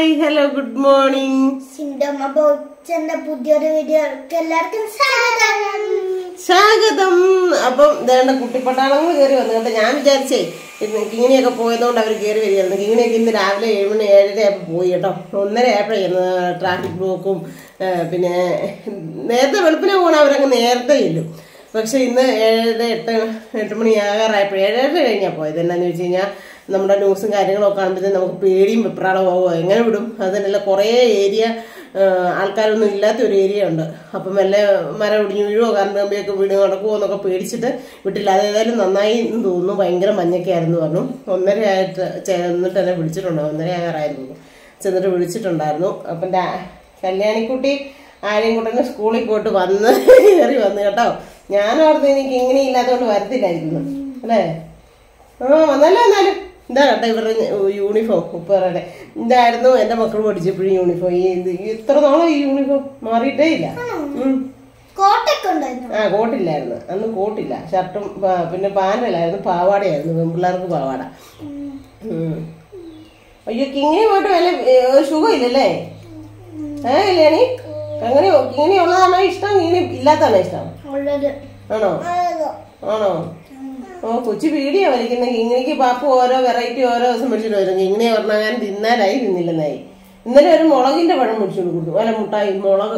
Hi hello good morning Sinthamma ബോച്ചന്റെ പുതിയൊരു വീഡിയോക്ക് എല്ലാവർക്കും സ്വാഗതം സ്വാഗതം അപ്പം ഇതേണ്ട കുട്ടിപ്പട്ടാളങ്ങൾ കയറി വന്നു കേട്ടോ ഞാൻ വിചാരിച്ചേ ഇന്ന് കിങ്ങിണിയൊക്കെ പോയതുകൊണ്ട് അവർ കയറി വരികയായിരുന്നു കിങ്ങിണിയൊക്കെ ഇന്ന് രാവിലെ ഏഴ് മണി ഏഴര ആയപ്പോൾ പോയി കേട്ടോ ഒന്നര ആയപ്പോഴായിരുന്നു ട്രാഫിക് ബ്ലോക്കും ആ, പിന്നെ നേരത്തെ വെളുപ്പിനെ പോകണം അവരങ്ങ് നേരത്തെ ഇല്ലും പക്ഷെ ഇന്ന് ഏഴര എട്ട് എട്ട് മണി ആകാറായപ്പോൾ ഏഴര കഴിഞ്ഞാൽ പോയത് എന്നാന്ന് വെച്ച് കഴിഞ്ഞാൽ നമ്മുടെ ന്യൂസും കാര്യങ്ങളൊക്കെ കാണുമ്പോഴത്തേക്കും നമുക്ക് പേടിയും വെപ്രാളമാവോ എങ്ങനെ വിടും അതിനല്ല കുറേ ഏരിയ ആൾക്കാരൊന്നും ഇല്ലാത്ത ഒരു ഏരിയ ഉണ്ട് അപ്പം വല്ല മരം ഒടിഞ്ഞു വീഴുവോ കറണ്ട് കമ്പിയൊക്കെ വീട് നടക്കുമോ എന്നൊക്കെ പേടിച്ചിട്ട് വിട്ടില്ല അത് ഏതായാലും നന്നായി എന്ന് തോന്നുന്നു ഭയങ്കര മഞ്ഞൊക്കെ ആയിരുന്നു പറഞ്ഞു ഒന്നര ആയിട്ട് ചെന്നിട്ട് എന്നെ വിളിച്ചിട്ടുണ്ടോ ഒന്നര ആകാറായിരുന്നു ചെന്നിട്ട് വിളിച്ചിട്ടുണ്ടായിരുന്നു അപ്പം ദാ- കല്യാണിക്കുട്ടി ആരെയും കൂടെ സ്കൂളിൽ പോയിട്ട് വന്ന് കയറി വന്നു കേട്ടോ ഞാൻ ഓർത്ത് എനിക്ക് ഇങ്ങനെ ഇല്ലാത്തതുകൊണ്ട് വരത്തില്ലായിരുന്നു അല്ലേ ആ വന്നല്ലോ എന്നാലും ഇതാ കേട്ടോ ഇവരുടെ യൂണിഫോം ഉപ്പറയുടെ ഇതായിരുന്നു എൻ്റെ മക്കൾ പഠിച്ചപ്പോഴും യൂണിഫോം ഈ ഇത് ഇത്ര നാളെ ഈ യൂണിഫോം മാറിയിട്ടേ ഇല്ല ഉം. കോട്ടൊക്കെ ഉണ്ടായിരുന്നു ആ കോട്ടില്ലായിരുന്നു അന്ന് കോട്ടില്ല ഷർട്ടും പാ- പിന്നെ പാനലായിരുന്നു പാവാടയായിരുന്നു പെൺപിള്ളേർക്ക് പാവാട ഉം. അയ്യോ കിങ്ങിനി പോയിട്ട് വല്ല ഏ, സുഖമില്ലല്ലേ ഏ ഇല്ലേണി അങ്ങനെ കിങ്ങിനി ഉള്ളതാണോ ഇഷ്ടം കിങ്ങിനി ഇല്ലാത്തതാണോ ഇഷ്ടം ഉള്ളത് ആണോ ആണോ ഓ കൊച്ചു പീടിയാ വലിക്കുന്ന കിങ്ങിണിക്ക് പാപ്പു ഓരോ വെറൈറ്റി ഓരോ ദിവസം മേടിച്ചിട്ട് വരും കിങ്ങിണി പറഞ്ഞാൽ ഞാൻ തിന്നാലായി തിന്നില്ലെന്നായി ഇന്നലെ ഒരു മുളകിന്റെ പഴം മേടിച്ചോണ്ട് കൊടുത്തു അല്ല മുട്ടായി മുളക്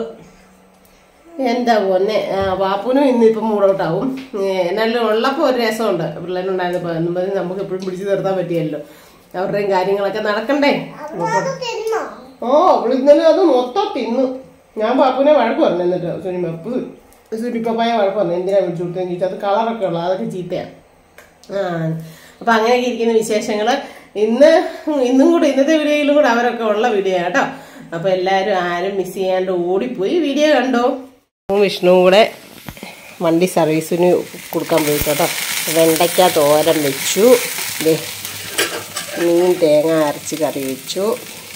എന്താ പൊന്നെ ആ, പാപ്പുനും ഇന്ന് ഇപ്പം മൂടൗട്ടാവും എന്നാലും ഉള്ളപ്പോൾ ഒരു രസമുണ്ട് പിള്ളേരുണ്ടായിരുന്നപ്പോൾ എന്നും പറഞ്ഞ് നമുക്ക് എപ്പോഴും പിടിച്ചു നിർത്താൻ പറ്റിയല്ലോ അവരുടെയും കാര്യങ്ങളൊക്കെ നടക്കണ്ടേ അത് തിന്നോ ഓ അവള് ഇന്നലെ അത് മൊത്തം തിന്നു ഞാൻ പാപ്പുനെ വഴക്ക് പറഞ്ഞു എന്നിട്ട് സുനിമപ്പ് സുനിപ്പപ്പായ വഴക്ക് പറഞ്ഞു എന്തിനാ വിളിച്ചു കൊടുത്തെന്ന് ചോദിച്ചാൽ അത് കളറൊക്കെ ഉള്ള അതൊക്കെ ചീത്തയാണ് ആ അപ്പൊ അങ്ങനെയൊക്കെ ഇരിക്കുന്ന വിശേഷങ്ങള് ഇന്ന് ഇന്നും കൂടെ ഇന്നത്തെ വീഡിയോയിലും കൂടെ അവരൊക്കെ ഉള്ള വീഡിയോ കേട്ടോ അപ്പൊ എല്ലാരും ആരും മിസ് ചെയ്യാണ്ട് ഓടിപ്പോയി വീഡിയോ കണ്ടോ വിഷ്ണുവും കൂടെ വണ്ടി സർവീസിന് കൊടുക്കാൻ പോയി കേട്ടോ വെണ്ടയ്ക്ക തോരൻ വെച്ചു ദേ മീൻ തേങ്ങ അരച്ച് കറി വെച്ചു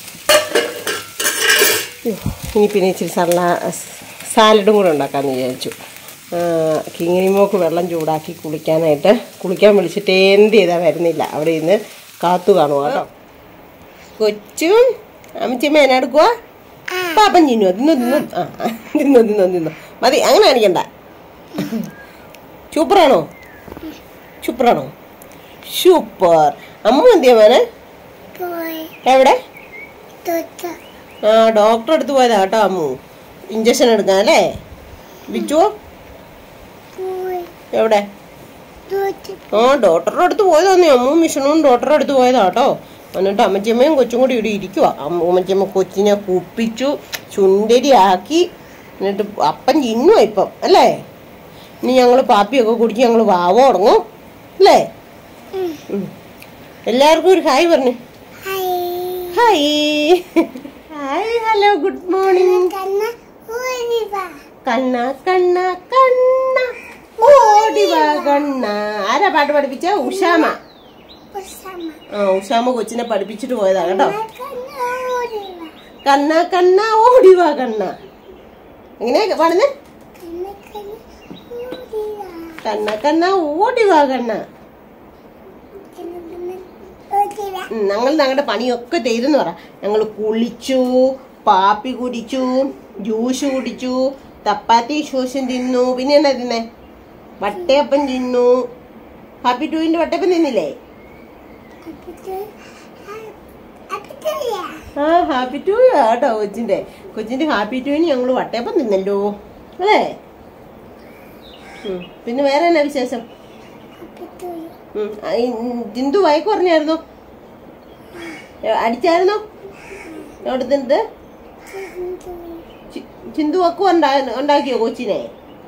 ഇനി പിന്നെ ഇച്ചിരി സലാ സാലഡും കൂടെ ഉണ്ടാക്കാമെന്ന് വിചാരിച്ചു കിങ്ങിനിമോക്ക് വെള്ളം ചൂടാക്കി കുളിക്കാനായിട്ട് കുളിക്കാൻ വിളിച്ചിട്ട് എന്ത് ചെയ്താൽ വരുന്നില്ല അവിടെ ഇന്ന് കാത്തു കാണുക കേട്ടോ കൊച്ചും അമ്മച്ചമ്മ എന്നാ എടുക്കുക പാപ്പൻ തിന്നു തിന്നു തിന്നു ആ ആ, തിന്നു തിന്നു തിന്നു മതി അങ്ങനെ കാണിക്കണ്ട സൂപ്പറാണോ സൂപ്പറാണോ സൂപ്പർ അമ്മ എന്തിയാ മോനെ പോയി എവിടെ തൊട്ട ആ ഡോക്ടർ അടുത്ത് പോയതാ കേട്ടോ അമ്മു ഇഞ്ചക്ഷൻ എടുക്കാൻ അല്ലേ ബിജു പോയി എവിടെ തൊട്ട് ആ ഡോക്ടറുടെ അടുത്ത് പോയതാന്നേ അമ്മും മിഷണും ഡോക്ടറുടെ അടുത്ത് പോയതാ കേട്ടോ എന്നിട്ട് അമ്മച്ചിയമ്മയും കൊച്ചും കൂടി ഇവിടെ ഇരിക്കുക അമ്മച്ചിയമ്മ കൊച്ചിനെ കുപ്പിച്ചു ചുണ്ടരിയാക്കി എന്നിട്ട് അപ്പം ചിന്നു ഇപ്പം അല്ലേ ഇനി ഞങ്ങൾ പാപ്പിയൊക്കെ കുടിച്ച് ഞങ്ങൾ വാവ തുടങ്ങും അല്ലേ ഉം. എല്ലാവർക്കും ഒരു ഹായ് പറഞ്ഞു hi hi hi hello good morning കണ്ണ ഓടി വാ കണ്ണ കണ്ണ കണ്ണ ഓടി വാ കണ്ണ ആരാ പാട്ട് പഠിപ്പിച്ച ഉഷാമ ഉഷമ ആ ഉഷാമ കൊച്ചിനെ പഠിപ്പിച്ചിട്ട് പോയതാ കേട്ടോ കണ്ണ ഓടി വാ കണ്ണ കണ്ണ ഓടി വാ കണ്ണ എങ്ങനെയാ പാടുന്നേ കണ്ണ കണ്ണ ഓടി വാ കണ്ണ കണ്ണ ഓടി വാ കണ്ണ കണ്ണ കണ്ണ ഓടി വാ ഉം, ഞങ്ങൾ ഞങ്ങളുടെ പണിയൊക്കെ ചെയ്തെന്ന് പറ ഞങ്ങൾ കുളിച്ചു പാപ്പി കുടിച്ചു ജ്യൂസ് കുടിച്ചു ചപ്പാത്തി ശോഷം തിന്നു പിന്നെ എന്നാ തിന്നേ വട്ടയപ്പം തിന്നു ഹാപ്പി ടൂവിന്റെ വട്ടയപ്പം തിന്നില്ലേ അപ്പിട്ട് അപ്പിട്ടില്ല ആ ഹാപ്പി ടൂ കേട്ടോ കൊച്ചിന്റെ കൊച്ചിന്റെ ഹാപ്പി ടൂവിന് ഞങ്ങൾ വട്ടയപ്പം തിന്നല്ലോ അല്ലേ ഉം, പിന്നെ വേറെ എന്നാ വിശേഷം അപ്പിട്ട് ഉം, ആ, ഈ, ഉം, ജിന്ദു വയക്ക് പറഞ്ഞായിരുന്നോ ഏ, അടിച്ചായിരുന്നോ അവിടെ തിന്നിട്ട് ചി- ചിന്തു വക്ക് ഉണ്ടാ- ഉണ്ടാക്കിയോ കൊച്ചിനെ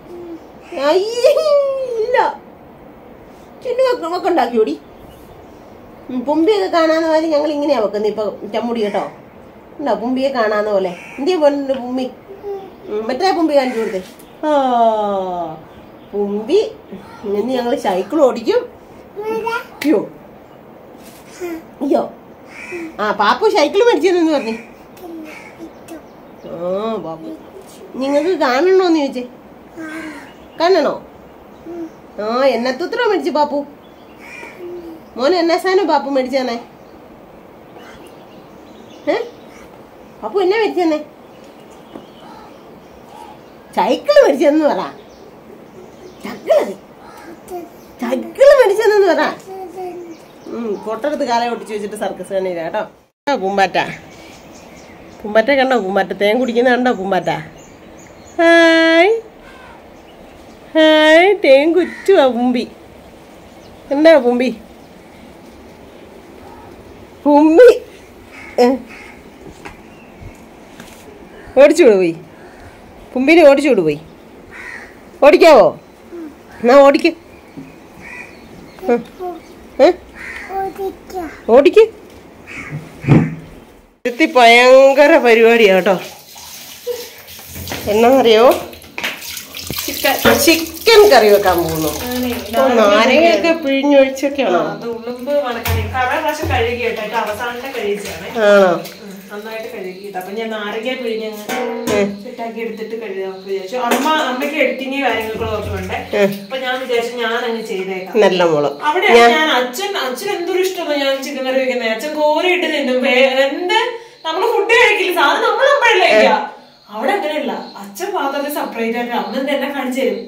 അയ്യേ, ഇല്ല ചിന്നു വക്ക് വക്ക് ഉണ്ടാക്കിയോടി ഉം, പുമ്പിയൊക്കെ കാണാന്ന പോലെ ഞങ്ങൾ ഇങ്ങനെയാ വെക്കുന്നത് ഇപ്പൊ ചമ്മുടി കേട്ടോ ഉണ്ടോ പുമ്പിയെ കാണാന്ന പോലെ എന്തിയാ പോലുണ്ട് പുമ്പി ഉം, മറ്റേ പുമ്പി കാണിച്ചു കൊടുത്തേ ആ പുമ്പി ഇനി ഞങ്ങൾ സൈക്കിൾ ഓടിക്കും അയ്യോ അയ്യോ ആ പാപ്പു സൈക്കിൾ മേടിച്ചെന്നു പറഞ്ഞു ആ ബാബു നിങ്ങൾക്ക് കാണണോന്ന് ചോദിച്ചേ കാണണോ ആ എന്നത്ര മേടിച്ചു പാപ്പു മോനെ എന്നാ സാധനം പാപ്പു മേടിച്ചാന്നേ ഏ അപ്പൊ എന്നാ മേടിച്ചെന്നേ സൈക്കിള് മേടിച്ചെന്ന് പറ സൈക്കിള് സൈക്കിള് മേടിച്ചെന്ന് പറ ഉം, പൊട്ടടുത്ത് കാല ഒട്ടിച്ച് വെച്ചിട്ട് സർക്കസ് കണ്ണീരാ കേട്ടോ ആ, പൂമ്പാറ്റ പൂമ്പാറ്റ കണ്ടോ പൂമ്പാറ്റ തേൻ കുടിക്കുന്ന കണ്ടോ പൂമ്പാറ്റ ഹായ് ഹായ് തേൻ കുറ്റുവാ പുമ്പി എന്താ പുമ്പി പുമ്പി ഏ. ഓടിച്ചു വിടു പോയി പുമ്പിനെ ഓടിച്ചു വിടു പോയി ഓടിക്കാവോ എന്നാ ഓടിക്ക് ഏ ഓടിക്ക ഓടിക്ക് എത്തി ഭയങ്കര പരിപാടിയാ കേട്ടോ എന്നാന്നറിയോ ചിക്കൻ ചിക്കൻ കറി വെക്കാൻ പോകുന്നു ഓ, നാരങ്ങയൊക്കെ പിഴിഞ്ഞൊഴിച്ചൊക്കെയാണോ അത് ഉളുമ്പ് മണക്കണി കറ പ്രാവശ്യം കഴുകി കേട്ടോ ഇത് അവസാനത്തെ കഴിച്ചാണ് ആണോ നന്നായിട്ട് കഴുകിയിട്ട് അപ്പൊ ഞാൻ നാരങ്ങ പിഴിഞ്ഞങ്ങ് ഏ, സെറ്റാക്കി എടുത്തിട്ട് കഴുകാമെന്ന് വിചാരിച്ചു അമ്മ അമ്മയ്ക്ക് എഡിറ്റിംഗ് കാര്യങ്ങളൊക്കെ ഉണ്ട് ഏ, അപ്പൊ ഞാൻ വിചാരിച്ചു ഞാൻ അങ്ങ് ചെയ്തേക്കാം നല്ല മോള് അവിടെ ഞാൻ അച്ഛൻ അച്ഛൻ എന്തൊരു ഇഷ്ടമാണ് ഞാൻ ചിക്കൻ കറി വെക്കുന്നത് അച്ഛൻ കോരിയിട്ട് തിന്നും വേ- എന്ത് നമ്മള് ഫുഡ് കഴിക്കില്ല സാധനം നമ്മൾ നമ്മളല്ല കഴിക്കുക അവിടെ അങ്ങനെയല്ല അച്ഛൻ പാത്രത്തിൽ സെപ്പറേറ്റ് ആയിട്ട് അമ്മ എന്ത് എന്നെ കാണിച്ചു തരും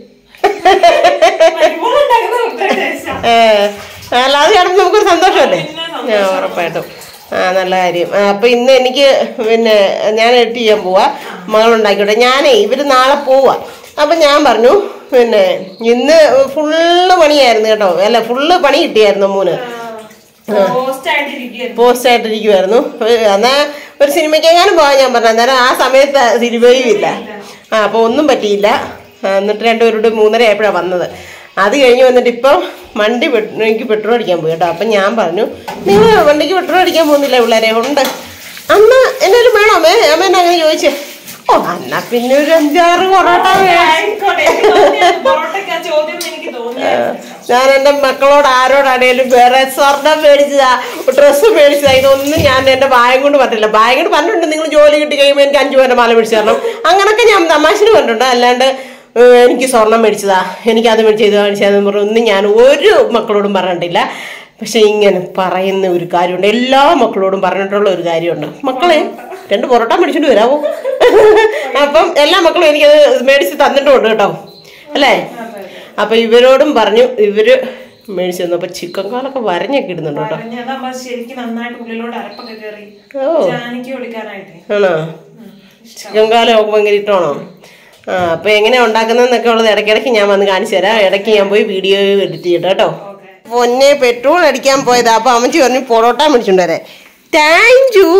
വരുമ്പോൾ ഉണ്ടാക്കുന്ന പ്രത്യേക taste ആ. ഏ, അല്ലാതെ കാണുമ്പോൾ നമുക്കൊരു സന്തോഷമല്ലേ പിന്നെ ആ ഉറപ്പായിട്ടും ആ നല്ല കാര്യം ആ, അപ്പൊ ഇന്ന് എനിക്ക് പിന്നെ ഞാൻ എഡിറ്റ് ചെയ്യാൻ പോവാ മകളുണ്ടാക്കിയോട്ടെ ഞാനേ ഇവര് നാളെ പോവാ അപ്പൊ ഞാൻ പറഞ്ഞു പിന്നെ ഇന്ന് ഫുള്ള് പണിയായിരുന്നു കേട്ടോ അല്ല ഫുള്ള് പണി കിട്ടിയായിരുന്നു മൂന്ന് Roast ആയിട്ടിരിക്കുകയായിരുന്നു. പോസ്റ്റ് ആയിട്ടിരിക്കുമായിരുന്നു എന്നാ ഒരു സിനിമയ്ക്കെങ്ങാനും പോകാൻ ഞാൻ പറഞ്ഞു അന്നേരം ആ സമയത്ത് സിനിമയും ഇല്ല ആ അപ്പൊ ഒന്നും പറ്റിയില്ല ആ, എന്നിട്ട് രണ്ടുപേരോട് മൂന്നര ആയപ്പോഴാണ് വന്നത് അത് കഴിഞ്ഞ് വന്നിട്ട് ഇപ്പം വണ്ടി പെ- എനിക്ക് പെട്രോൾ അടിക്കാൻ പോയി കേട്ടോ അപ്പം ഞാൻ പറഞ്ഞു നിങ്ങൾ വണ്ടിക്ക് പെട്രോൾ അടിക്കാൻ പോകുന്നില്ല പിള്ളേരെ ഉണ്ട് അന്ന് എന്നാലും വേണോ അമ്മേ അമ്മ എന്നെ അങ്ങനെ ചോദിച്ചേ ഓ എന്നാ പിന്നെ ഒരു അഞ്ചാറ് പൊറോട്ട വേണം ആയിക്കോട്ടെ. എനിക്ക് തോന്നിയായിരുന്നു. പൊറോട്ടയ്ക്ക് ആ ചോദ്യം എനിക്ക് തോന്നിയായിരുന്നു. ഞാൻ എൻ്റെ മക്കളോട് ആരോടാണേലും വേറെ സ്വർണം മേടിച്ചതാ ഡ്രസ്സ് മേടിച്ചതാ ഇതൊന്നും ഞാൻ എൻ്റെ ബായം കൊണ്ട് പറ്റില്ല ബായം കൊണ്ട് പറഞ്ഞിട്ടുണ്ട് നിങ്ങൾ ജോലി കിട്ടി കഴിയുമ്പോൾ എനിക്ക് അഞ്ചു പേരുടെ മാല മേടിച്ചു തരണം അങ്ങനൊക്കെ ഞാൻ തമാശന് പറഞ്ഞിട്ടുണ്ട് അല്ലാണ്ട് ഏഹ്, എനിക്ക് സ്വർണം മേടിച്ചതാ എനിക്ക് അത് മേടിച്ച് ഇത് മേടിച്ചതെന്ന് പറഞ്ഞു ഒന്നും ഞാൻ ഒരു മക്കളോടും പറഞ്ഞിട്ടില്ല പക്ഷെ ഇങ്ങനെ പറയുന്ന ഒരു കാര്യമുണ്ട് എല്ലാ മക്കളോടും പറഞ്ഞിട്ടുള്ള ഒരു കാര്യമുണ്ട് മക്കളെ രണ്ട് പൊറോട്ട മേടിച്ചിട്ട് വരാമോ അപ്പം എല്ലാ മക്കളും എനിക്കത് മേടിച്ച് തന്നിട്ടുമുണ്ട് കേട്ടോ അല്ലേ അപ്പൊ ഇവരോടും പറഞ്ഞു ഇവര് മേടിച്ചു തന്നു അപ്പൊ ചിക്കൻ കാലൊക്കെ വരഞ്ഞൊക്കെ ഇടുന്നുണ്ട് കേട്ടോ പറഞ്ഞ് അതാകുമ്പോ ശരിക്കും നന്നായിട്ട് ഉള്ളിലോട്ട് അരപ്പൊക്കെ കയറി ഓ ജാനിക്ക് കൊടുക്കാനായിട്ടേ ആണോ ചിക്കൻ കാലം ഒക്കെ ഭയങ്കര ഇഷ്ടമാണോ ആ അപ്പൊ എങ്ങനെയാ ഉണ്ടാക്കുന്നതെന്നൊക്കെ ഉള്ളത് ഇടയ്ക്കിടയ്ക്ക് ഞാൻ വന്ന് കാണിച്ചു തരാം ഇടയ്ക്ക് ഞാൻ പോയി വീഡിയോ എഡിറ്റ് ചെയ്യട്ടെ കേട്ടോ ഓക്കെ പൊന്നെ പെട്രോൾ അടിക്കാൻ പോയതാ അപ്പൊ അമ്മച്ചി പറഞ്ഞു പൊറോട്ട മേടിച്ചോണ്ട് വരെ താങ്ക് യു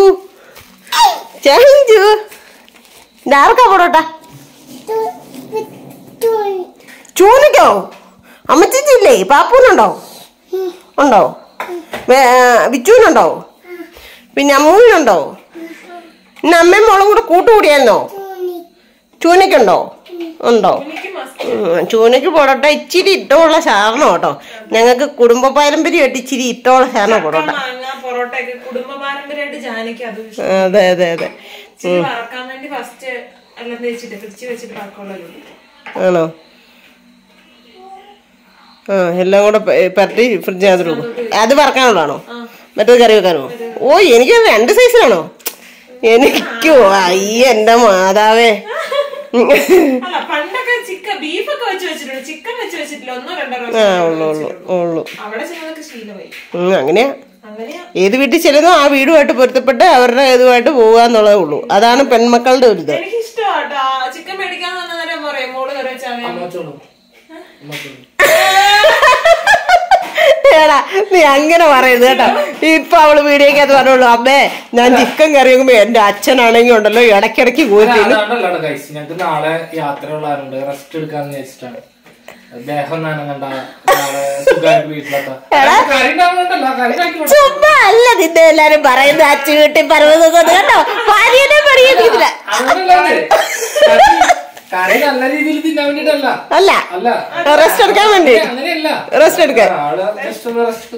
താങ്ക് യു ഇതാർക്കാ പൊറോട്ട ചൂനക്കോ അമ്മച്ചില്ലേ പാപ്പൂനുണ്ടോ ഉണ്ടോ വേ- ആ, വിച്ചൂനുണ്ടോ പിന്നെ അമ്മൂനുണ്ടോ ഇന്ന് അമ്മയും മോളും കൂടെ കൂട്ടുകൂടിയായിരുന്നോ ചൂനക്കുണ്ടോ ഉണ്ടോ എനിക്ക് മസ്ത് ഉം, ചൂനക്ക് പൊറോട്ട ഇച്ചിരി ഇട്ടമുള്ള ശാരണം കേട്ടോ ഞങ്ങൾക്ക് കുടുംബ പാരമ്പര്യമായിട്ട് ഇച്ചിരി ഇട്ടമുള്ള ശാരണം പൊറോട്ട മാങ്ങ പൊറോട്ടയൊക്കെ കുടുംബ പാരമ്പര്യമായിട്ട് ജാനിക്ക് അത് ഇഷ്ടം. അതെ അതെ അതെ ഇച്ചിരി വറക്കാൻ വേണ്ടി ഫസ്റ്റ് എല്ലാം തേച്ചിട്ട് ഫ്രിഡ്ജ് വെച്ചിട്ട് വറക്കുള്ളൂ ആണോ ആ എല്ലാം കൂടെ പ- പരട്ടി ഫ്രിഡ്ജിനകത്ത് ഇടും അത് വറക്കാനുള്ളതാണോ മറ്റേത് കറി വെക്കാനോ ഓ എനിക്ക് രണ്ട് സൈസിലാണോ എനിക്കോ അയ്യ എന്റെ മാതാവേ അല്ല പണ്ടൊക്കെ ചിക്കൻ ബീഫൊക്കെ വെച്ച് വെച്ചിട്ടുണ്ട് ചിക്കൻ വെച്ച് വെച്ചിട്ടില്ല ഒന്നോ രണ്ടോ ആ പ്രാവശ്യം ഉള്ളു ഉള്ളു ഉള്ളു അവിടെ ചെന്നതൊക്കെ ശീലമായി ഉം, അങ്ങനെയാ അങ്ങനെയാ ഏത് വീട്ടിൽ ചെല്ലുന്നോ ആ വീടുമായിട്ട് പൊരുത്തപ്പെട്ട് അവരുടെ ഇതുമായിട്ട് പോവുക എന്നുള്ളതേ ഉള്ളൂ അതാണ് പെൺമക്കളുടെ ഒരു ഇത് എനിക്ക് ഇഷ്ടമാട്ടോ ചിക്കൻ മേടിക്കാൻ വന്ന നേരം പറയും മോള് കറി വെച്ചാൽ ഏടാ നീ അങ്ങനെ പറയരുത് കേട്ടോ ഇപ്പൊ അവള് വീഡിയോക്കകത്ത് പറഞ്ഞോളൂ അമ്മേ ഞാൻ ചിക്കൻ കറി വെക്കുമ്പോ എന്റെ അച്ഛനാണെങ്കിൽ ഉണ്ടല്ലോ ഇടയ്ക്കിടയ്ക്ക് കോരി തിന്നും അതാണ്ടല്ലോ ഗൈസ് ഞങ്ങക്ക് നാളെ യാത്രയുള്ളവരുണ്ട് റെസ്റ്റ് എടുക്കാന്ന് വിചാരിച്ചിട്ടാണ് ദേഹം നനങ്ങണ്ട നാളെ സുഖമായിട്ട് വീട്ടിലെത്താം കറി ഉണ്ടാവുന്നുണ്ടല്ലോ കറി ഉണ്ടാക്കി കൊടുക്കാം. ചുമ്മാ അല്ല നിന്നെ എല്ലാരും പറയുന്നത് അച്ഛൻ വീട്ടിൽ പറയുന്നത് കേട്ടോ ഭാര്യനെ പറയുന്നില്ല അങ്ങനെയല്ലേ? കറി- കറി നല്ല രീതിയിൽ തിന്നാൻ വേണ്ടിട്ടല്ല അല്ല അല്ല റെസ്റ്റ് എടുക്കാൻ വേണ്ടി അങ്ങനെയല്ല റെസ്റ്റ് എടുക്കാൻ ആള് ജസ്റ്റ് ഒന്ന് റെസ്റ്റ്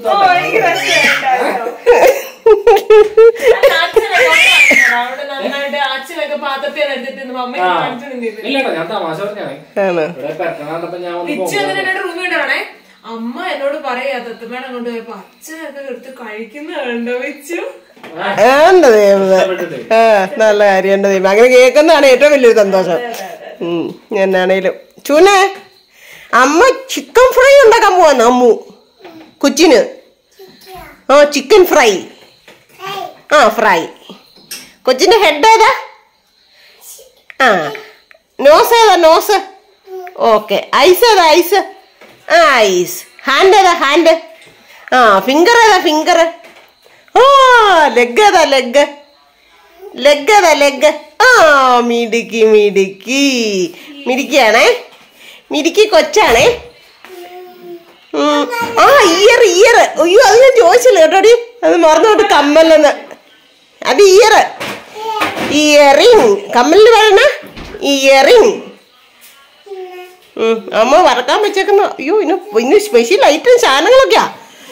അവിടെ നന്നായിട്ട് അച്ഛനൊക്കെ പാത്രത്തിൽ എടുത്തിട്ട് അമ്മയ്ക്ക് കാണിച്ചു നിന്നിരുന്നു ഇല്ലട്ടോ ഞാൻ തമാശ പറഞ്ഞാണ് ആണ് ഇവിടെ പെട്ടെന്ന് കണ്ടപ്പോ ഞാൻ ഒന്ന് പിച്ചു അങ്ങനെ രണ്ട് റൂം ഇടാണേ അമ്മ എന്നോട് പറയാ തത്തുമേടെ കൊണ്ടുപോയപ്പോ അച്ഛനൊക്കെ എടുത്ത് കഴിക്കുന്ന കണ്ടോ വെച്ചു എന്റെ ദൈവമേ ആ നല്ല കാര്യം എന്റെ ദൈവം അങ്ങനെ കേൾക്കുന്നതാണ് ഏറ്റവും വലിയൊരു സന്തോഷം ഉം, എന്നാണേലും ചൂനെ അമ്മ ചിക്കൻ ഫ്രൈ ഉണ്ടാക്കാൻ പോവാന്ന് അമ്മു കൊച്ചിന് ആ ചിക്കൻ ഫ്രൈ ആ ഫ്രൈ കൊച്ചിന്റെ ഹെഡ് ഏതാ ആ നോസ് ഏതാ നോസ് ഓക്കെ ഐസ് ഏതാ ഐസ് ആ ഐസ് ഹാൻഡ് ഏതാ ഹാൻഡ് ആ ഫിംഗർ ഏതാ ഫിംഗർ ആ ലെഗ് ഏതാ ലെഗ് ലെഗ് ഏതാ ലെഗ് ആ മിടുക്കി മിടുക്കി മിടുക്കിയാണേ മിടുക്കി കൊച്ചാണേ ഉം. ആ ഇയർ ഇയർ അയ്യോ അത് ഞാൻ ചോദിച്ചില്ല കേട്ടോടി അത് മറന്നോട്ട് കമ്മലെന്ന് അത് ഇയർ ഇയറിങ് കമ്മലിന് പറയണ ഇയറിങ് അമ്മ വറക്കാൻ വെച്ചേക്കുന്ന അയ്യോ ഇന്ന് ഇന്ന് സ്പെഷ്യൽ ഐറ്റം സാധനങ്ങളൊക്കെയാ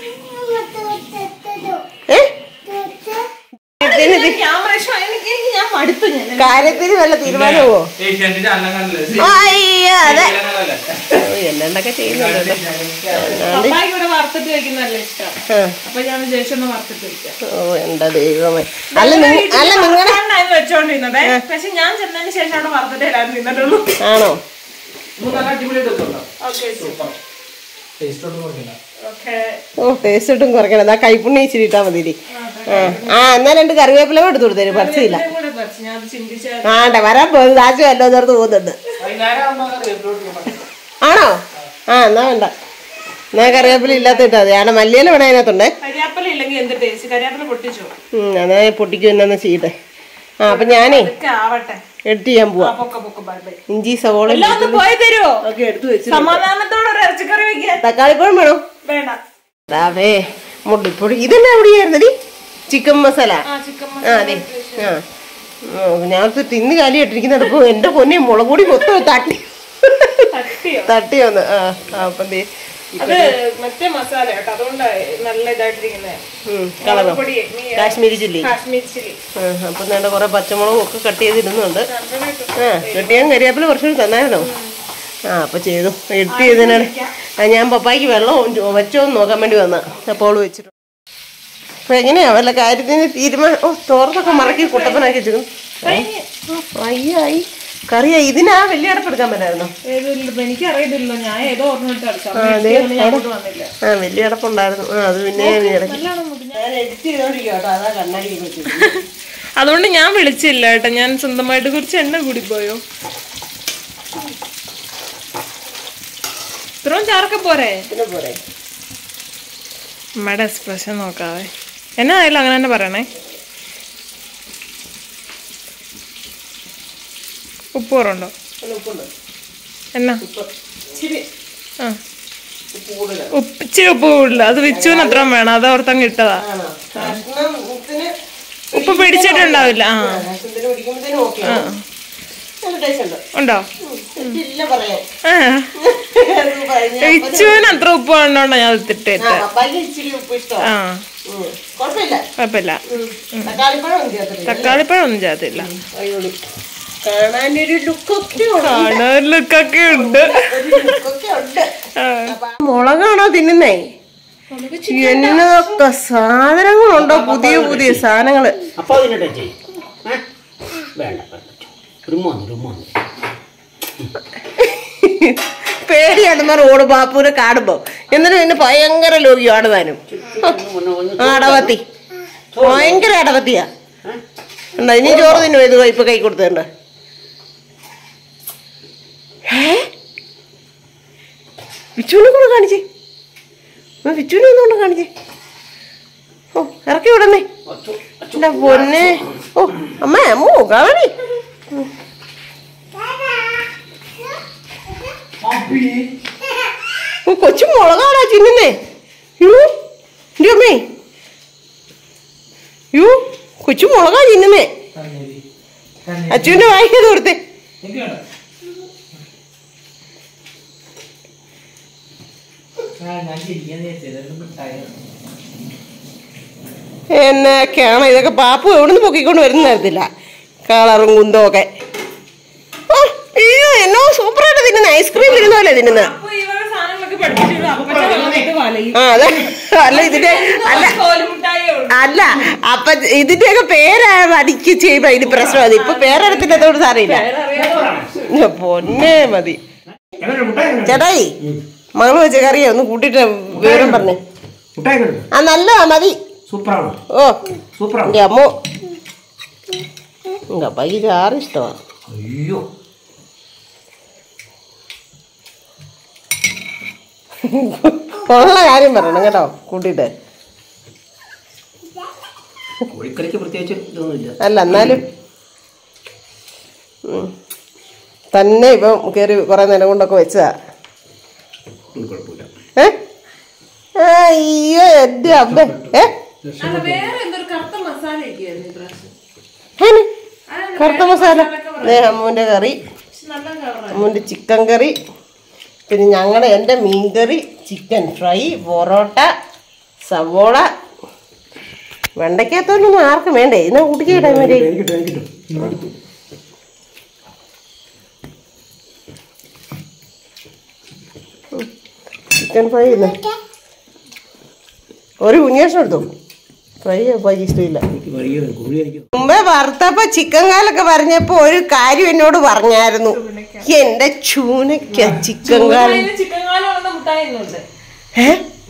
ഏ കാര്യത്തിന് ഇത് ക്യാമറ ഷോ എനിക്ക് എനിക്ക് ഞാൻ മടുത്തു ഞാൻ കാര്യത്തിന് വല്ല തീരുമാനമോ ഏഷ്യാനെറ്റിന്റെ അന്നം കണ്ടില്ലേ അയ്യോ അതെ ഇല്ലല്ലേ? എന്നെണ്ടൊക്കെ ചെയ്യുന്നുണ്ട് പപ്പായ്ക്ക് ഇവിടെ വറുത്തിട്ട് വെക്കുന്നതല്ല ഇഷ്ടം ആ. അപ്പൊ ഞാൻ വിചാരിച്ചൊന്ന് വറുത്തിട്ട് വെക്കാം ഓ എന്താ ദൈവമേ അല്ല നിങ്ങ- അല്ല നിങ്ങളുടെ പപ്പാണ്ടായിരുന്നു വെച്ചോണ്ടിരുന്നത് പക്ഷെ ഞാൻ ചെന്നതിന് ശേഷം അവിടെ വറുത്തിട്ടേ എല്ലാവരും തിന്നിട്ടുള്ളൂ ആണോ ഇത് നല്ല അടിപൊളിയായിട്ട് വെക്കുന്നുണ്ടോ? Okay super. ടേസ്റ്റ് ഒന്നും കുറയ്ക്കണ്ട. ഓക്കെ ഓ ടേസ്റ്റ് ഒട്ടും കുറയ്ക്കണം എന്നാ കൈപ്പുണ്ണി ഇച്ചിരി ഇട്ടാ മതി ഇനി. ആ ആ എന്നാ രണ്ട് കറിവേപ്പില എടുത്തു കൊടുത്തേരും പറിച്ചില്ല കൂടെ പറിച്ച് ഞാൻ അത് ചിന്തിച്ച ആണ്ടെ വരാൻ പോകുന്നത് ആശു വല്ലോ നേരത്ത് പോകുന്നുണ്ട് വൈകുന്നേരം ആകുമ്പോ കറിവേപ്പില ഇട്ട് കൊടുക്കണം. ആണോ ആ എന്നാ വേണ്ട എന്നാ കറിവേപ്പില ഇല്ലാത്ത ഇട്ടാ മതി ആടെ മല്ലിയില വേണം അതിനകത്തുണ്ട് കരിയാപ്പല ഇല്ലെങ്കിൽ എന്ത് ടേസ്റ്റ് കരിയാപ്പല പൊട്ടിച്ചോ ഉം, എന്നാ പൊട്ടിക്കും എന്നാ ചെയ്യട്ടെ ആ അപ്പൊ ഞാനേ ഇതൊക്കെ ആവട്ടെ എഡിറ്റ് ചെയ്യാൻ ആ പോവാ പൊക്ക പൊക്ക ബൈ ബൈ ഇഞ്ചി സവോള എല്ലാം ഒന്ന് പോയി തരുമോ ഒക്കെ എടുത്തു വെച്ചു സമാധാനത്തോടെ ഒരു ഇറച്ചിക്കറി വെക്കാൻ തക്കാളിപ്പഴം വേണോ വേണ്ട അതെ മുടിപ്പൊടി ഇതെന്നാ എവിടെയായിരുന്നടി ചിക്കൻ മസാല ആ ചിക്കൻ ആ അതെ ആ ഉം, ഞാൻ ഇത് തിന്ന് കാലി ഇട്ടിരിക്കുന്നുണ്ട് ഇപ്പൊ എന്റെ പൊന്നെ മുളക് പൊടി മൊത്തം തട്ടി തട്ടിയോ തട്ടി വന്ന് ആ ആ, അപ്പം ദേ അത് മറ്റേ മസാല കേട്ടോ അതുകൊണ്ട് നല്ല ഇതായിട്ടിരിക്കുന്നത് ഉം, കളറോ പൊടി കാശ്മീരി ചില്ലി കാശ്മീർ ചില്ലി ആ അപ്പം വേണ്ട കുറെ പച്ചമുളകും ഒക്കെ കട്ട് ചെയ്തിടുന്നുണ്ട് ആ കെട്ടിയാൻ കരിയാപ്പില കുറച്ചുകൂടി തന്നായിരുന്നോ ആ അപ്പൊ ചെയ്തു എഡിറ്റ് ചെയ്തതിനാണ് ആ ഞാൻ പപ്പായ്ക്ക് വെള്ളം വെച്ചോ എന്ന് നോക്കാൻ വേണ്ടി വന്ന അപ്പോൾ വെച്ചിട്ട് അപ്പൊ എങ്ങനെയാ വല്ല കാര്യത്തിന് തീരുമാനം ഓ തോർത്തൊക്കെ മറക്കി കുട്ടപ്പനാക്കി വെച്ചിരുന്നു അയ്യായി കറിയാ ഇതിനാ വലിയ അടപ്പെടുക്കാൻ പറ്റായിരുന്നോ എനിക്ക് അറിയത്തില്ല ഞാൻ ഏതോ ഓർമ്മ ആ, അതെ. ഞാൻ അങ്ങോട്ട് വന്നില്ല ആ വലിയ അടപ്പുണ്ടായിരുന്നു ആ അത് പിന്നെ ഞാൻ ഇടയ്ക്ക് നല്ലോണം മുടി. ഞാൻ എഡിറ്റ് ചെയ്തോണ്ടിരിക്കും കേട്ടോ അതാ കണ്ണാടി വെച്ചത് അതുകൊണ്ട് ഞാൻ വിളിച്ചില്ല കേട്ടോ ഞാൻ സ്വന്തമായിട്ട് കുറച്ച് എണ്ണ കൂടി പോയോ ഇത്രയും ചാറൊക്കെ പോരെ പിന്നെ പോരെ അമ്മയുടെ എക്സ്പ്രഷൻ നോക്കാവേ എന്നാ ആയാലും അങ്ങനെ തന്നെ പറയണേ ഉപ്പ് കുറവുണ്ടോ പിന്നെ ഉപ്പുണ്ട് എന്നാ ഉപ്പ് ഇച്ചിരി ആ ഉപ്പ് കൂടുതലാണ് ഉപ്പ് ഇച്ചിരി ഉപ്പ് കൂടുതല അത് വിച്ചുവിന് അത്രയും വേണം അത് ഓർത്തങ്ങ് ഇട്ടതാ ആണോ കഷ്ണത്തിന് ഉപ്പ് പിടിച്ചിട്ടുണ്ടാവില്ല ആ കഷ്ണത്തിന് പിടിക്കുമ്പോഴത്തേനും ഓക്കെ നല്ല ടേസ്റ്റ് ഉണ്ട് ഉണ്ടോ ഇല്ല പറയാൻ ആ അത് പറഞ്ഞ- വിച്ചുവിന് അത്ര ഉപ്പ് വേണ്ടോണ്ടാ ഞാൻ ഇട്ടിട്ട് ആ, പപ്പായ്ക്ക് ഇച്ചിരി ഉപ്പ് ഇഷ്ടമാണ് ആ കുഴപ്പമില്ല കുഴപ്പമില്ല ഉം. തക്കാളിപ്പഴം ഒന്നും ചേർത്തിട്ടില്ല തക്കാളിപ്പഴം ഒന്നും ചേർത്തില്ല അയ്യോടി കാണാനൊരു ലുക്കൊക്കെ ഉണ്ട് കാണാൻ ലുക്കൊക്കെ ഉണ്ട് ഒരു ലുക്കൊക്കെ ഉണ്ട് ആ. മുളകാണോ തിന്നുന്നേ എന്നൊക്കെ സാധനങ്ങളുണ്ടോ പുതിയ പുതിയ സാധനങ്ങള് അപ്പോൾ അതിനെ ടച്ച് ചെയ്യും ഏ? വേണ്ട വേണ്ട റിമോന്ന് റിമോന്ന് പേടിയാണ് മാർ ഓട് ബാപ്പൂരെ കാണുമ്പോ എന്നിട്ട് പിന്നെ ഭയങ്കര ലോകിയാണ് താനും ആ, അടവത്തി ഭയങ്കര അടവത്തിയാ ഉണ്ടോ ഇനി ചോറ് തിന്നു ഇത് ഇപ്പൊ കൈ കൊടുത്തുണ്ട് വിച്ചുവിനെ കൂടെ കാണിച്ചേ ആ, വിച്ചുവിനെ ഒന്നുകൊണ്ട് കാണിച്ചേ ഓ ഇറക്കി വിടണേ എന്റെ പൊന്നെ ഓ അമ്മ അമ്മോ കാണി ഓ കൊച്ചു മുളകാണോ ചിന്നുന്നേ യോ എൻ്റെ അമ്മേ യോ കൊച്ചു മുളകാ ചിന്നുന്നേ തന്നേരി. തന്നേരി. അച്ഛൻ്റെ വായിക്കത് കൊടുത്തേ എനിക്ക് വേണ്ട. ആ, ഞാൻ ചിരിക്കാന്ന് വിചാരിച്ചത്. ഇതൊരു മിഠായി ആണ്. എന്നൊക്കെയാണ് ഇതൊക്കെ പാപ്പു എവിടുന്ന് പൊക്കിക്കൊണ്ട് വരുന്ന തരത്തില്ല കളറും കുന്തവും ഒക്കെ ഓ, അയ്യോ എന്നോ സൂപ്പറായിട്ട് തിന്നുന്ന ഐസ്ക്രീം തിന്നുന്ന പോലെ തിന്നുന്ന അപ്പൊ ഈ വക സാധനങ്ങളൊക്കെ പഠിപ്പിച്ചു അപ്പച്ച വന്നിട്ട് വലയും ആ അതെ അല്ല ഇതിന്റെ അല്ല കോലുമുട്ടായേ ഉള്ളൂ അല്ല അപ്പൊ ഇതിന്റെയൊക്കെ പേര് അടിക്ക് ചെയ്യുമ്പോ ഇതിന് പ്രശ്നമാണ് ഇപ്പൊ പേരെടുത്തിട്ടതോട് സാറിയില്ല പൊന്നേ മതി എങ്ങനെ മുട്ടായി എങ്ങനെ? ചേട്ടായി മകള് വെച്ച കറിയെ ഒന്ന് കൂട്ടിട്ട് വിവരം പറഞ്ഞേ മുട്ടായി എങ്ങനെ? ആ നല്ലതാ മതി സൂപ്പറാണോ ഓ സൂപ്പറാണോ എന്റെ അമ്മോ എന്റെ അപ്പയ്ക്ക് ചാറ് ഇഷ്ടമാണ് അയ്യോ ഉള്ള കാര്യം പറയണം കേട്ടോ കൂട്ടിയിട്ട് കോഴിക്കറിക്ക് പ്രത്യേകിച്ച് ഇതൊന്നുമില്ല അല്ല എന്നാലും ഉം. തന്നെ ഇപ്പം കയറി കുറെ നേരം കൊണ്ടൊക്കെ വെച്ചതാ ഒന്നും കുഴപ്പമില്ല ഏ അയ്യോ എന്റെ അമ്മ ഏ അല്ല വേറെ എന്തൊരു കറുത്ത മസാല ഒക്കെയായിരുന്നു ഈ പ്രാവശ്യം ആണ്. കറുത്ത മസാല ദേ അമ്മുവിന്റെ കറി പക്ഷെ നല്ല കളറാണ് അമ്മുവിന്റെ ചിക്കൻ കറി പിന്നെ ഞങ്ങളുടെ എൻ്റെ മീൻ കറി ചിക്കൻ ഫ്രൈ പൊറോട്ട സവോള വെണ്ടയ്ക്കകത്തൊന്നും ആർക്കും വേണ്ടേ ഇന്ന് കുട്ടിക്കിടാൻ വേണ്ടി എനിക്കിട്ടോ എനിക്കിട്ടോ ചിക്കൻ ഫ്രൈ ഇന്ന് ഒരു കുഞ്ഞേഷം എടുത്തു ഫ്രൈ അപ്പാക്ക് ഇഷ്ടമില്ല എനിക്ക് വഴിയോ കോഴി കഴിക്കും മുമ്പേ വറുത്തപ്പോ ചിക്കൻ കാലൊക്കെ പറഞ്ഞപ്പോ ഒരു കാര്യം എന്നോട് പറഞ്ഞായിരുന്നു എന്റെ ചൂനയ്ക്ക ചിക്കൻ കാലം അതിന് ചിക്കൻ കാലം വന്ന മുട്ടായി ഇന്നുണ്ട് ഏ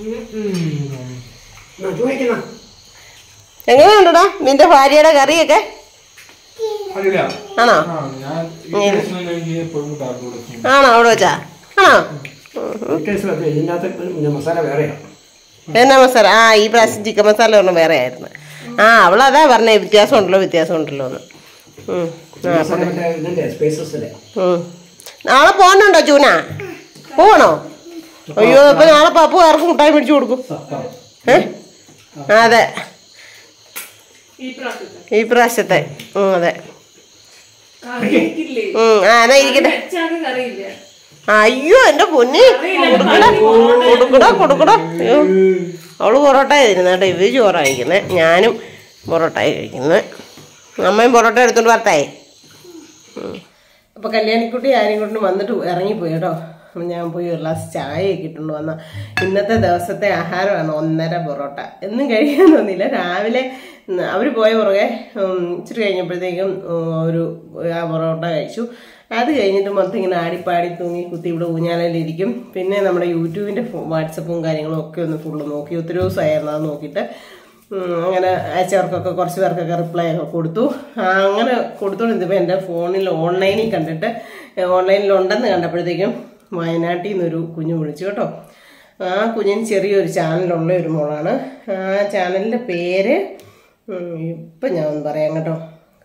ചോദിക്കുന്ന എങ്ങനെയുണ്ടടാ നിന്റെ ഭാര്യയുടെ കറിയൊക്കെ അറിയില്ല ആണോ ആ ഞാൻ ഈ പ്രശ്നം എനിക്ക് എപ്പോഴും ഉണ്ടാക്കി കൊടുക്കും ആണോ അവിടെ വെച്ചാ ആണോ ടേസ്റ്റിലൊക്കെ ഇതിൻ്റെ അകത്ത് പിന്നെ മസാല വേറെയാണ് എന്നാ മസാല ആ ഈ പ്രാവശ്യം ചിക്കൻ മസാല ഒരെണ്ണം വേറെ ആയിരുന്നു ആ അവളതാ പറഞ്ഞേ വ്യത്യാസം ഉണ്ടല്ലോ വ്യത്യാസം ഉണ്ടല്ലോ എന്ന് ഉം. ആ, മസാല മറ്റേ ഇതിൻ്റെ സ്പൈസസ് അല്ലേ ഉം. നാളെ പോകണുണ്ടോ ചൂന പോകണോ അയ്യോ അപ്പൊ നാളെ പപ്പു ആർക്കും മുട്ടായി മേടിച്ചു കൊടുക്കും ഏ ആ, അതെ ഈ പ്രാവശ്യത്തെ ഈ പ്രാവശ്യത്തെ ഉം, അതെ കറി എനിക്കില്ലേ ഉം, ആ എന്നാ ഇരിക്കട്ടെ വെച്ചാക്ക് കറിയില്ല അയ്യോ എന്റെ പൊന്നി കൊടുക്കടാ കൊടുക്കടാ കൊടുക്കടാ അയ്യോ അവള് പൊറോട്ട കഴിക്കുന്നത് കേട്ടോ ഇവര് ചോറാ കഴിക്കുന്നത് ഞാനും പൊറോട്ട കഴിക്കുന്നത് അമ്മയും പൊറോട്ട എടുത്തോണ്ട് വരട്ടായി അപ്പൊ കല്യാണിക്കുട്ടി ആരെയും കൊണ്ട് വന്നിട്ട് ഇറങ്ങിപ്പോയി കേട്ടോ അപ്പൊ ഞാൻ പോയി ഒരു ഗ്ലാസ് ചായയൊക്കെ ഇട്ടുകൊണ്ട് വന്ന ഇന്നത്തെ ദിവസത്തെ ആഹാരമാണ് ഒന്നര പൊറോട്ട എന്നും കഴിക്കാൻ തോന്നിയില്ല രാവിലെ അവർ പോയ പുറകെ ഉം, ഇച്ചിരി കഴിഞ്ഞപ്പോഴത്തേക്കും ഉം, ഒരു ആ പൊറോട്ട കഴിച്ചു അത് കഴിഞ്ഞിട്ട് മൊത്തം ഇങ്ങനെ ആടിപ്പാടി തൂങ്ങി കുത്തി ഇവിടെ ഊഞ്ഞാലയിലിരിക്കും പിന്നെ നമ്മുടെ യൂട്യൂബിൻ്റെ വാട്സപ്പും കാര്യങ്ങളും ഒക്കെ ഒന്ന് ഫുള്ള് നോക്കി ഒത്തിരി ദിവസമായിരുന്നു അത് നോക്കിയിട്ട് ഉം, അങ്ങനെ അയച്ചവർക്കൊക്കെ കുറച്ച് പേർക്കൊക്കെ റിപ്ലൈ ഒക്കെ കൊടുത്തു ആ, അങ്ങനെ കൊടുത്തോണ്ടിരുന്നപ്പോൾ എൻ്റെ ഫോണിൽ ഓൺലൈനിൽ കണ്ടിട്ട് ഓൺലൈനിൽ ഉണ്ടെന്ന് കണ്ടപ്പോഴത്തേക്കും വയനാട്ടിൽ നിന്നൊരു കുഞ്ഞു വിളിച്ചു കേട്ടോ ആ കുഞ്ഞിന് ചെറിയൊരു ചാനലുള്ള ഒരു മോളാണ് ആ ചാനലിൻ്റെ പേര് ഉം, ഇപ്പം ഞാൻ ഒന്ന് പറയാം കേട്ടോ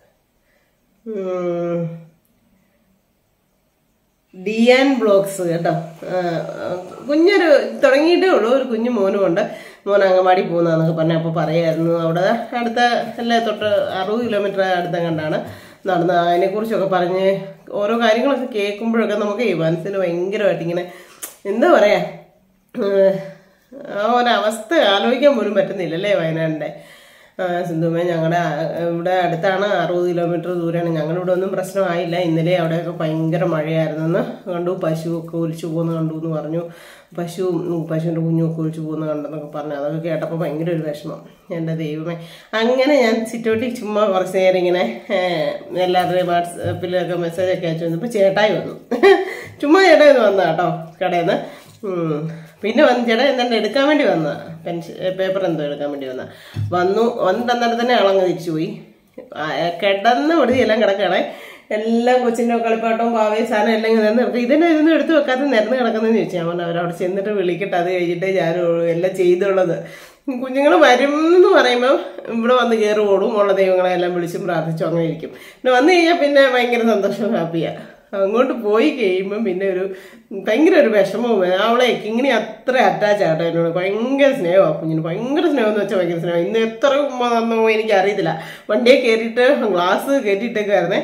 ഉം, ഡിയാൻ ബ്ലോഗ്സ് കേട്ടോ ആ, ആ, കുഞ്ഞൊരു തുടങ്ങിയിട്ടേ ഉള്ളൂ ഒരു കുഞ്ഞു മോനും ഉണ്ട് മോൻ അങ്കമാടി പോകുന്നതെന്നൊക്കെ പറഞ്ഞ അപ്പോൾ പറയായിരുന്നു അവിടെ അടുത്ത അല്ലേ തൊട്ട് അറുപത് കിലോമീറ്റർ അടുത്ത കണ്ടാണ് നടന്ന് അതിനെക്കുറിച്ചൊക്കെ പറഞ്ഞ് ഓരോ കാര്യങ്ങളൊക്കെ കേൾക്കുമ്പോഴൊക്കെ നമുക്ക് ഈ മനസ്സിന് ഭയങ്കരമായിട്ട് ഇങ്ങനെ എന്താ പറയാ ഏഹ്, ആ ഒരവസ്ഥ ആലോചിക്കാൻ പോലും പറ്റുന്നില്ല അല്ലേ വയനാടിൻ്റെ സിന്ധുമേ ഞങ്ങളുടെ ഇവിടെ അടുത്താണ് അറുപത് കിലോമീറ്റർ ദൂരെയാണ് ഞങ്ങളുടെ ഇവിടെ ഒന്നും പ്രശ്നമായില്ല ഇന്നലെ അവിടെയൊക്കെ ഭയങ്കര മഴയായിരുന്നെന്ന് കണ്ടു പശുവൊക്കെ ഒലിച്ചു പോകുന്ന കണ്ടു എന്ന് പറഞ്ഞു പശു ഉം, പശുവിൻ്റെ കുഞ്ഞുമൊക്കെ ഒലിച്ചു പോകുന്ന കണ്ടെന്നൊക്കെ പറഞ്ഞു അതൊക്കെ കേട്ടപ്പോൾ ഭയങ്കര ഒരു വിഷമം എൻ്റെ ദൈവമേ അങ്ങനെ ഞാൻ സിറ്റോട്ടിൽ ചുമ്മാ കുറച്ച് നേരം ഇങ്ങനെ ഏഹ്, എല്ലാവരുടെയും വാട്സപ്പിലൊക്കെ മെസ്സേജൊക്കെ അയച്ചു വന്നപ്പോൾ ചേട്ടായി വന്നു ചുമ്മാ ചേട്ടായി ഒന്ന് വന്ന കേട്ടോ കടയിൽ നിന്ന് ഉം. പിന്നെ വന്ന് ചേട്ടാ എന്താണ് എടുക്കാൻ വേണ്ടി വന്ന പെൻഷൻ പേപ്പർ എന്തോ എടുക്കാൻ വേണ്ടി വന്ന വന്നു വന്നിട്ട് അന്നേരം തന്നെ ആളങ്ങ് തിരിച്ചു പോയി ആ, കിടന്ന് ഒടുതി എല്ലാം കിടക്കണേ എല്ലാം കൊച്ചിൻ്റെ കളിപ്പാട്ടവും പാവയും സാധനം എല്ലാം ഇങ്ങനെ നിർത്തി ഇതിനെ ഇതൊന്നും എടുത്തു വെക്കാതെ നിരന്ന് കിടക്കുന്നതെന്ന് ചോദിച്ചു ഞാൻ പറഞ്ഞു അവരവിടെ ചെന്നിട്ട് വിളിക്കട്ടെ അത് കഴിഞ്ഞിട്ട് ഞാൻ എല്ലാം ചെയ്തുള്ളത് കുഞ്ഞുങ്ങൾ വരും എന്ന് പറയുമ്പോൾ ഇവിടെ വന്ന് കയറി ഓടും ഉള്ള ദൈവങ്ങളെ എല്ലാം വിളിച്ചും പ്രാർത്ഥിച്ചും അങ്ങനെ ഇരിക്കും പിന്നെ വന്നു കഴിഞ്ഞാൽ പിന്നെ ഭയങ്കര സന്തോഷവും ഹാപ്പിയാണ് അങ്ങോട്ട് പോയി കഴിയുമ്പം പിന്നെ ഒരു ഭയങ്കര ഒരു വിഷമവും അവളെ കിങ്ങിണി അത്ര അറ്റാച്ച് ആട്ടോ എന്നോട് ഭയങ്കര സ്നേഹമാണ് കുഞ്ഞിന് ഭയങ്കര സ്നേഹം എന്ന് വെച്ചാൽ ഭയങ്കര സ്നേഹം ഇന്ന് എത്ര ഉമ്മ തന്നോ എനിക്ക് അറിയത്തില്ല വണ്ടിയെ കയറിയിട്ട് ഗ്ലാസ് കയറ്റിയിട്ടേക്കായിരുന്നേ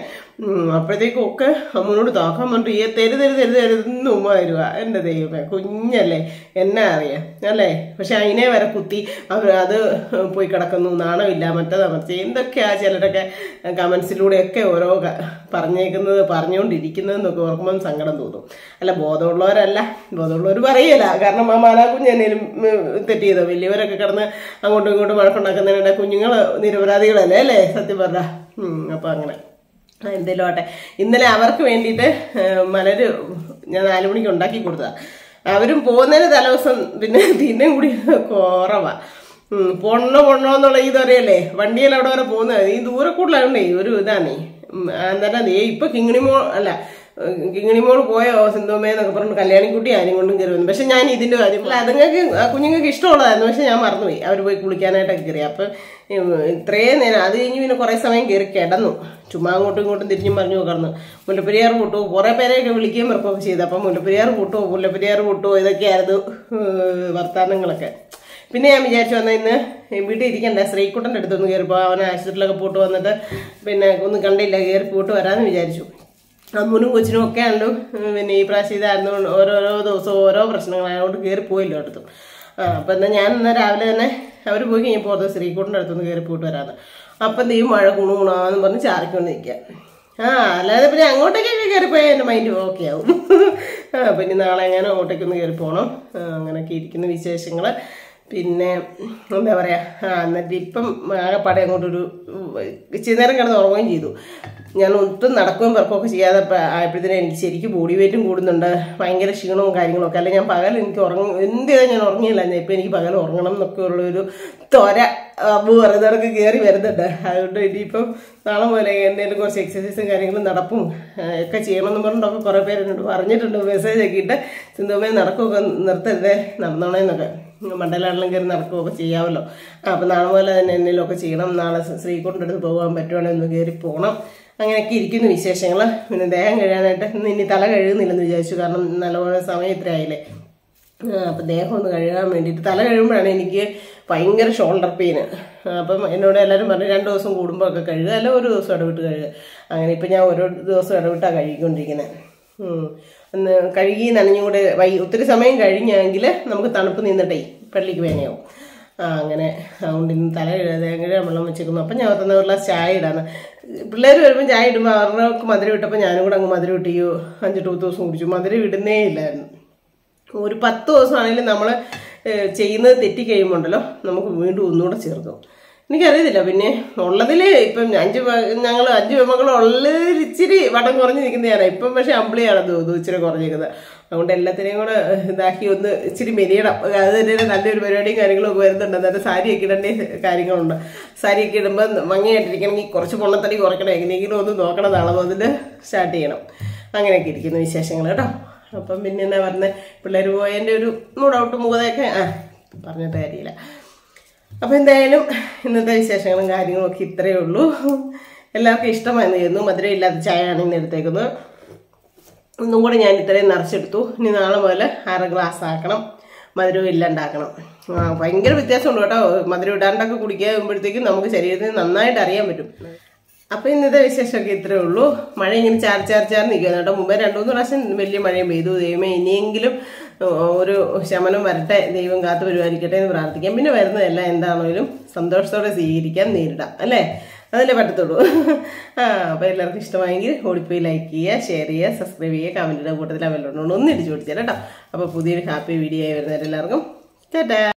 ഉം, അപ്പോഴത്തേക്കും ഒക്കെ അമ്മനോട് താക്കാൻ പറഞ്ഞിട്ട് ഈ തെരു തെരു തെരു തരുന്ന ഉമ്മ തരുക എൻ്റെ ദൈവമേ കുഞ്ഞല്ലേ എന്നാ അറിയാം അല്ലേ പക്ഷെ അതിനെ വരെ കുത്തി അവർ അത് പോയി കിടക്കുന്നു നാണമില്ല മറ്റേതാ മറിച്ച് എന്തൊക്കെയാ ചിലരൊക്കെ കമൻസിലൂടെയൊക്കെ ഓരോ ക- പറഞ്ഞേക്കുന്നത് പറഞ്ഞുകൊണ്ടിരിക്കുന്നതെന്നൊക്കെ ഓർക്കുമ്പം സങ്കടം തോന്നും അല്ല ബോധമുള്ളവരല്ല ബോധമുള്ളവർ പറയല കാരണം ആ മാലാകുഞ്ഞ് എന്നേലും തെറ്റ് ചെയ്തോ വലിയവരൊക്കെ കിടന്ന് അങ്ങോട്ടും ഇങ്ങോട്ടും വഴക്കുണ്ടാക്കുന്നതിനിടെ കുഞ്ഞുങ്ങൾ നിരപരാധികളല്ലേ അല്ലേ സത്യം പറഞ്ഞ അപ്പം അങ്ങനെ ആ, എന്തേലും ആട്ടെ ഇന്നലെ അവർക്ക് വേണ്ടിയിട്ട് ഏഹ്, മലര് ഞാൻ നാലു മണിക്ക് ഉണ്ടാക്കി കൊടുത്തതാ അവരും പോകുന്നതിന് തലേദിവസം പിന്നെ തിന്നും കൂടി കുറവാ ഉം, പൊണ്ണോ പൊണ്ണോ എന്നുള്ള ഇതറിയല്ലേ വണ്ടിയിൽ അവിടെ വരെ പോകുന്നത് ഈ ദൂരെ കൂടുതലായോണ്ടേ ഒരു ഇതാണേ ഉം, അന്നേരം ദേ ഇപ്പൊ കിങ്ങിണിമോ അല്ല ഏഹ്, കിങ്ങിണിമോൾ പോയോ സിന്ധുമേ എന്നൊക്കെ പറഞ്ഞു കല്യാണിക്കുട്ടി ആരും കൊണ്ടും കയറി വന്നു പക്ഷെ ഞാൻ ഇതിന്റെ കാര്യം അല്ല അതുങ്ങൾക്ക് ആ കുഞ്ഞുങ്ങൾക്ക് ഇഷ്ടമുള്ളതായിരുന്നു പക്ഷെ ഞാൻ മറന്നുപോയി അവർ പോയി കുളിക്കാനായിട്ടൊക്കെ കയറി അപ്പൊ ഉം, ഇത്രയും നേരം അത് കഴിഞ്ഞ് പിന്നെ കുറെ സമയം കയറി കിടന്നു ചുമ്മാ അങ്ങോട്ടും ഇങ്ങോട്ടും തിരിഞ്ഞും പറഞ്ഞു കിടന്നു മുല്ലപ്പെരിയാർ പൊട്ടുവോ കുറെ പേരെയൊക്കെ വിളിക്കുകയും വെറുപ്പൊക്കെ ചെയ്തു അപ്പം മുല്ലപ്പെരിയാർ പൊട്ടുവോ മുല്ലപ്പെരിയാർ പൊട്ടുവോ ഇതൊക്കെയായിരുന്നു ഏഹ്, വർത്താനങ്ങളൊക്കെ പിന്നെ ഞാൻ വിചാരിച്ചു വന്ന ഇന്ന് വീട്ടിൽ ഇരിക്കണ്ട ശ്രീകുട്ടൻ്റെ അടുത്തൊന്ന് കയറിപ്പോ അവൻ ആശുപത്രിയിലൊക്കെ പോയിട്ട് വന്നിട്ട് പിന്നെ ഒന്നും കണ്ടില്ല കയറി പോയിട്ട് വരാമെന്ന് വിചാരിച്ചു അമ്മൂനും കൊച്ചിനും ഒക്കെ ആണല്ലോ ഉം, പിന്നെ ഈ പ്രാവശ്യം ഇതായിരുന്നു ഓരോരോ ദിവസവും ഓരോ പ്രശ്നങ്ങളായതുകൊണ്ട് കയറി പോയില്ലോ അടുത്തും ആ അപ്പം എന്നാൽ ഞാൻ എന്നാൽ രാവിലെ തന്നെ അവർ പോയി കഴിഞ്ഞപ്പോൾ ഓർത്ത് ശ്രീകുട്ടൻ്റെ അടുത്തൊന്ന് കയറി പോയിട്ട് വരാമെന്ന് അപ്പം ഈ മഴ കുണു കുണാന്ന് പറഞ്ഞ് ചാറിക്കൊണ്ട് നിൽക്കുക ആ അല്ലാതെ പിന്നെ അങ്ങോട്ടേക്കൊക്കെ കയറിപ്പോയാൽ എൻ്റെ മൈൻഡ് ഓക്കെ ആവും ആ പിന്നെ നാളെ എങ്ങനെ അങ്ങോട്ടേക്കൊന്ന് കയറി പോകണം ആ, അങ്ങനെയൊക്കെ ഇരിക്കുന്ന വിശേഷങ്ങൾ പിന്നെ എന്താ പറയാ ആ എന്നിട്ട് ഇപ്പം ആകെപ്പാടെ അങ്ങോട്ടൊരു ഇച്ചിരി നേരം കിടന്ന് ഉറങ്ങുകയും ചെയ്തു ഞാൻ ഒട്ടും നടക്കുകയും പറക്കുകയൊക്കെ ചെയ്യാതെ ആയപ്പോഴത്തേനും എനിക്ക് ശരിക്കും ബോഡി വെയിറ്റും കൂടുന്നുണ്ട് ഭയങ്കര ക്ഷീണവും കാര്യങ്ങളും ഒക്കെ അല്ല ഞാൻ പകൽ എനിക്ക് ഉറങ്ങ എന്ത് ചെയ്താൽ ഞാൻ ഉറങ്ങിയില്ല ഞാൻ ഇപ്പം എനിക്ക് പകൽ ഉറങ്ങണം എന്നൊക്കെ ഉള്ളൊരു ത്വര അമ്മ പറയുന്നവർക്ക് കയറി വരുന്നുണ്ട് അതുകൊണ്ട് ഇനിയിപ്പം നാളെ മുതൽ എന്തെങ്കിലും കുറച്ച് എക്സസൈസും കാര്യങ്ങളും നടപ്പും ആ, ഒക്കെ ചെയ്യണമെന്ന് പറഞ്ഞിട്ടൊക്കെ കുറേ പേര് എന്നോട് പറഞ്ഞിട്ടുണ്ട് മെസ്സേജ് ഒക്കെ ഇട്ട് സിന്ധുമേ നടക്കുകയൊക്കെ നിർത്തരുതേ നടന്നോണേന്നൊക്കെ മണ്ടലാണെങ്കിലും കയറി നടക്കുകയൊക്കെ ചെയ്യാമല്ലോ ആ അപ്പം നാളെ മുതൽ തന്നെ എന്തെങ്കിലും ഒക്കെ ചെയ്യണം നാളെ ശ്രീകുട്ടിൻ്റെ അടുത്ത് പോകാൻ പറ്റുവാണെങ്കിൽ ഒന്ന് കയറി പോകണം അങ്ങനെയൊക്കെ ഇരിക്കുന്നു വിശേഷങ്ങൾ പിന്നെ ദേഹം കഴുകാനായിട്ട് ഇന്ന് ഇനി തല കഴുകുന്നില്ലെന്ന് വിചാരിച്ചു കാരണം നല്ലപോലെ സമയം ഇത്രയായില്ലേ അപ്പം ദേഹം ഒന്ന് കഴുകാൻ വേണ്ടിയിട്ട് തല കഴുകുമ്പോഴാണ് എനിക്ക് ഭയങ്കര ഷോൾഡർ പെയിന് അപ്പം എന്നോട് എല്ലാവരും പറഞ്ഞു രണ്ട് ദിവസം കൂടുമ്പോൾ ഒക്കെ കഴുകുക അല്ല ഒരു ദിവസം ഇടവിട്ട് കഴുകുക അങ്ങനെ ഇപ്പം ഞാൻ ഓരോ ദിവസം ഇടവിട്ടാണ് കഴുകിക്കൊണ്ടിരിക്കുന്നത് ഉം. ഒന്ന് കഴുകി നനഞ്ഞുകൂടെ വൈ ഒത്തിരി സമയം കഴിഞ്ഞെങ്കിൽ നമുക്ക് തണുപ്പ് നിന്നിട്ടേ പള്ളിക്ക് വേനയാവും ആ അങ്ങനെ അതുകൊണ്ട് ഇന്ന് തല കഴുകാതെ അങ്ങനെ വെള്ളം വെച്ചേക്കുന്നു അപ്പം ഞാൻ ഓർത്തുന്ന ഒരു ഗ്ലാസ് ചായ ഇടാന്ന് പിള്ളേർ വരുമ്പോൾ ചായ ഇടുമ്പോൾ അവർക്ക് മധുരം ഇട്ടപ്പോൾ ഞാനും കൂടെ അങ്ങ് മധുരം ഇട്ടിയോ അഞ്ചെട്ട് പത്ത് ദിവസം കുടിച്ചു മധുരം ഇടുന്നേ ഇല്ലായിരുന്നു ഒരു പത്ത് ദിവസമാണെങ്കിലും നമ്മൾ ചെയ്യുന്നത് തെറ്റിക്കഴിയുമ്പോണ്ടല്ലോ നമുക്ക് വീണ്ടും ഒന്നുകൂടെ ചേർക്കും എനിക്കറിയത്തില്ല പിന്നെ ഉള്ളതിൽ ഇപ്പം അഞ്ച് ഞങ്ങൾ അഞ്ച് പെമ്മക്കൾ ഉള്ളതിൽ ഇച്ചിരി വടം കുറഞ്ഞ് നിൽക്കുന്നതാണ് ഇപ്പം പക്ഷെ അമ്പിളിയാണ് തോന്നുന്നു ഇച്ചിരി കുറഞ്ഞിരിക്കുന്നത് അതുകൊണ്ട് എല്ലാത്തിനെയും കൂടെ ഇതാക്കി ഒന്ന് ഇച്ചിരി മെരിയണം അത് തന്നെ നല്ലൊരു പരിപാടിയും കാര്യങ്ങളും ഒക്കെ വരുന്നുണ്ട് അന്നേരം സാരിയൊക്കെ ഇടേണ്ട കാര്യങ്ങളുണ്ട് സാരിയൊക്കെ ഇടുമ്പോൾ ഭംഗിയായിട്ടിരിക്കണമെങ്കിൽ കുറച്ച് പൊണ്ണത്തടി കുറയ്ക്കണം എങ്ങനെയെങ്കിലും ഒന്ന് നോക്കണം അളവ് അതിൽ സ്റ്റാർട്ട് ചെയ്യണം അങ്ങനെയൊക്കെ ഇരിക്കുന്നു വിശേഷങ്ങൾ കേട്ടോ അപ്പം പിന്നെ എന്നാ പറഞ്ഞത് പിള്ളേർ പോയതിൻ്റെ ഒരു മൂടൗട്ട് മൂതയൊക്കെ ആ പറഞ്ഞിട്ട് കാര്യമില്ല അപ്പം എന്തായാലും ഇന്നത്തെ വിശേഷങ്ങളും കാര്യങ്ങളും ഒക്കെ ഇത്രയേ ഉള്ളൂ എല്ലാവർക്കും ഇഷ്ടമായിരുന്നു ചെയ്യുന്നു മധുരം ഇല്ലാത്ത ചായയാണ് ഇന്ന് എടുത്തേക്കുന്നത് ഒന്നും കൂടെ ഞാൻ ഇത്രയും നിറച്ചെടുത്തു ഇനി നാളെ മുതൽ അര ഗ്ലാസ് ആക്കണം മധുരം ഇല്ലാണ്ടാക്കണം ആ ഭയങ്കര വ്യത്യാസമുണ്ട് കേട്ടോ മധുരം ഇടാണ്ടൊക്കെ കുടിക്കുമ്പോഴത്തേക്കും നമുക്ക് ശരീരത്തിന് നന്നായിട്ട് അറിയാൻ പറ്റും അപ്പൊ ഇന്നത്തെ വിശേഷമൊക്കെ ഇത്രേ ഉള്ളൂ മഴ ഇങ്ങനെ ചാറി ചാറി ചാറി നിൽക്കുകയാണ് കേട്ടോ മുമ്പേ രണ്ടു മൂന്ന് പ്രാവശ്യം വലിയ മഴയും പെയ്തു ദൈവമേ ഇനിയെങ്കിലും ഒരു ശമനം വരട്ടെ ദൈവം കാത്തു പരിപാലിക്കട്ടെ എന്ന് പ്രാർത്ഥിക്കാം പിന്നെ വരുന്നതെല്ലാം എന്താണെങ്കിലും സന്തോഷത്തോടെ സ്വീകരിക്കാൻ നേരിടാം അല്ലേ അതല്ലേ പറ്റത്തുള്ളൂ ആ അപ്പോൾ എല്ലാവർക്കും ഇഷ്ടമായെങ്കിൽ ഓടിപ്പോയി ലൈക്ക് ചെയ്യുക ഷെയർ ചെയ്യുക സബ്സ്ക്രൈബ് ചെയ്യുക കമൻറ്റിൻ്റെ കൂട്ടത്തിൽ അവലോണ്ട് ഒന്ന് ഇടിച്ചു കൊടുത്തേ കേട്ടോ അപ്പോൾ പുതിയൊരു ഹാപ്പി വീഡിയോ ആയി വരുന്നവരെല്ലാവർക്കും ചേട്ടാ